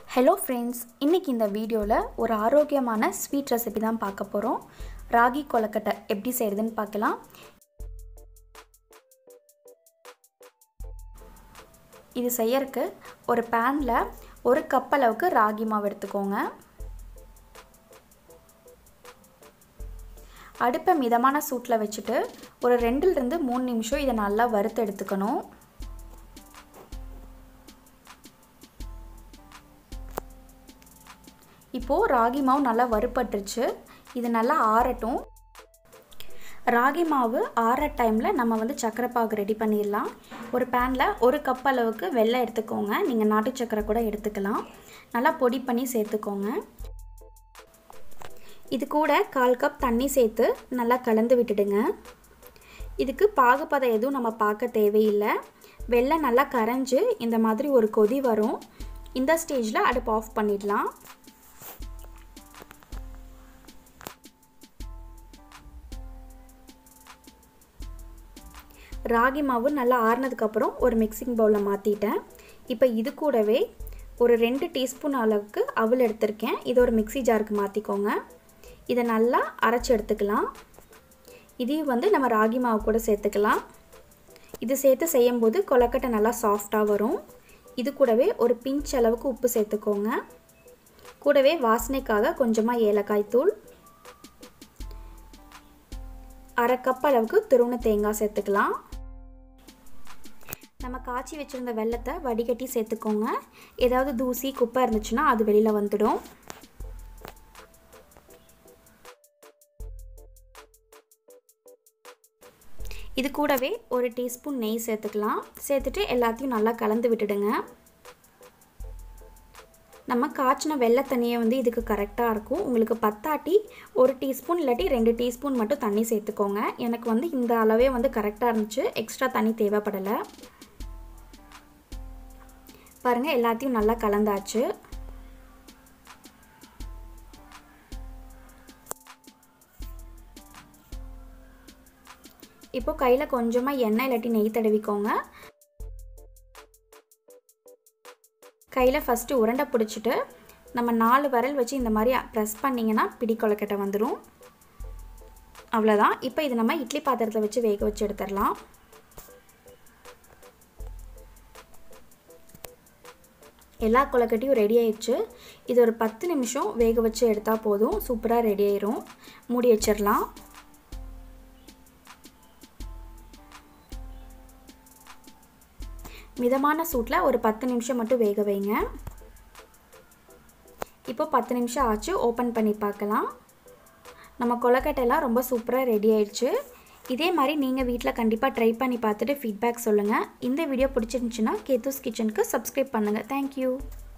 hello friends இன்றைக்கி இந்த வீடியோவில் ஒரு ஆரோக்கியமான ஸ்வீட் ரெசிபி தான் பார்க்க போகிறோம் ராகி கொலக்கட்டை எப்படி செய்கிறதுன்னு பார்க்கலாம் இது செய்யறதுக்கு ஒரு பேனில் ஒரு கப் அளவுக்கு ராகி மாவு எடுத்துக்கோங்க அடுப்பை மிதமான சூட்டில் வச்சுட்டு ஒரு ரெண்டுலேருந்து மூணு நிமிஷம் இதை நல்லா வறுத்து எடுத்துக்கணும் இப்போது ராகி மாவு நல்லா வறுப்பட்டுருச்சு இது நல்லா ஆறட்டும் ராகி மாவு ஆற டைமில் நம்ம வந்து சக்கரை பாகு ரெடி பண்ணிடலாம் ஒரு பேனில் ஒரு கப் அளவுக்கு வெள்ளை எடுத்துக்கோங்க நீங்கள் நாட்டு சக்கரை கூட எடுத்துக்கலாம் நல்லா பொடி பண்ணி சேர்த்துக்கோங்க இது கூட கால் கப் தண்ணி சேர்த்து நல்லா கலந்து விட்டுடுங்க இதுக்கு பாகுபதம் எதுவும் நம்ம பார்க்க தேவையில்லை வெள்ளை நல்லா கரைஞ்சி இந்த மாதிரி ஒரு கொதி வரும் இந்த ஸ்டேஜில் அடுப்பு ஆஃப் பண்ணிடலாம் ராகி மாவு நல்லா ஆறுனதுக்கப்புறம் ஒரு மிக்சிங் பவுலில் மாற்றிட்டேன் இப்போ இது கூடவே ஒரு ரெண்டு டீஸ்பூன் அளவுக்கு அவல் எடுத்திருக்கேன் இதை ஒரு மிக்சி ஜாருக்கு மாற்றிக்கோங்க இதை நல்லா அரைச்சி எடுத்துக்கலாம் இதையும் வந்து நம்ம ராகி மாவு கூட சேர்த்துக்கலாம் இது சேர்த்து செய்யும்போது கொலக்கட்டை நல்லா சாஃப்டாக வரும் இது கூடவே ஒரு பிஞ்ச் அளவுக்கு உப்பு சேர்த்துக்கோங்க கூடவே வாசனைக்காக கொஞ்சமாக ஏலக்காய் தூள் அரை கப் அளவுக்கு துருவண தேங்காய் சேர்த்துக்கலாம் நம்ம காய்ச்சி வச்சுருந்த வெள்ளத்தை வடிகட்டி சேர்த்துக்கோங்க ஏதாவது தூசி குப்பை இருந்துச்சுன்னா அது வெளியில் வந்துடும் இது கூடவே ஒரு டீஸ்பூன் நெய் சேர்த்துக்கலாம் சேர்த்துட்டு எல்லாத்தையும் நல்லா கலந்து விட்டுடுங்க நம்ம காய்ச்சின வெள்ளை தண்ணியை வந்து இதுக்கு கரெக்டாக இருக்கும் உங்களுக்கு பத்தாட்டி ஒரு டீஸ்பூன் இல்லாட்டி ரெண்டு டீஸ்பூன் மட்டும் தண்ணி சேர்த்துக்கோங்க எனக்கு வந்து இந்த அளவே வந்து கரெக்டாக இருந்துச்சு எக்ஸ்ட்ரா தண்ணி தேவைப்படலை பாருங்கள் எல்லாத்தையும் நல்லா கலந்தாச்சு இப்போ கையில் கொஞ்சமாக எண்ணெய் இல்லாட்டி நெய் தடவிக்கோங்க கையில் ஃபஸ்ட்டு உருண்டை பிடிச்சிட்டு நம்ம நாலு விரல் வச்சு இந்த மாதிரி ப்ரெஸ் பண்ணிங்கன்னா பிடி கொலக்கட்டை வந்துடும் அவ்வளோதான் இப்போ இது நம்ம இட்லி பாத்திரத்தில் வச்சு வேக வச்சு எடுத்துடலாம் எல்லா கொலக்கட்டையும் ரெடி ஆயிடுச்சு இது ஒரு பத்து நிமிஷம் வேக வச்சு எடுத்தால் போதும் சூப்பராக ரெடி ஆயிரும் மூடி வச்சிடலாம் மிதமான சூட்டில் ஒரு பத்து நிமிஷம் மட்டும் வேக வைங்க இப்போ பத்து நிமிஷம் ஆச்சு ஓப்பன் பண்ணி பார்க்கலாம் நம்ம கொலக்கட்டைலாம் ரொம்ப சூப்பராக ரெடி ஆயிடுச்சு இதே மாதிரி நீங்கள் வீட்டில் கண்டிப்பாக ட்ரை பண்ணி பார்த்துட்டு ஃபீட்பேக் சொல்லுங்கள் இந்த வீடியோ பிடிச்சிருந்துச்சுன்னா கேத்தூஸ் கிச்சனுக்கு சப்ஸ்கிரைப் பண்ணுங்கள் தேங்க்யூ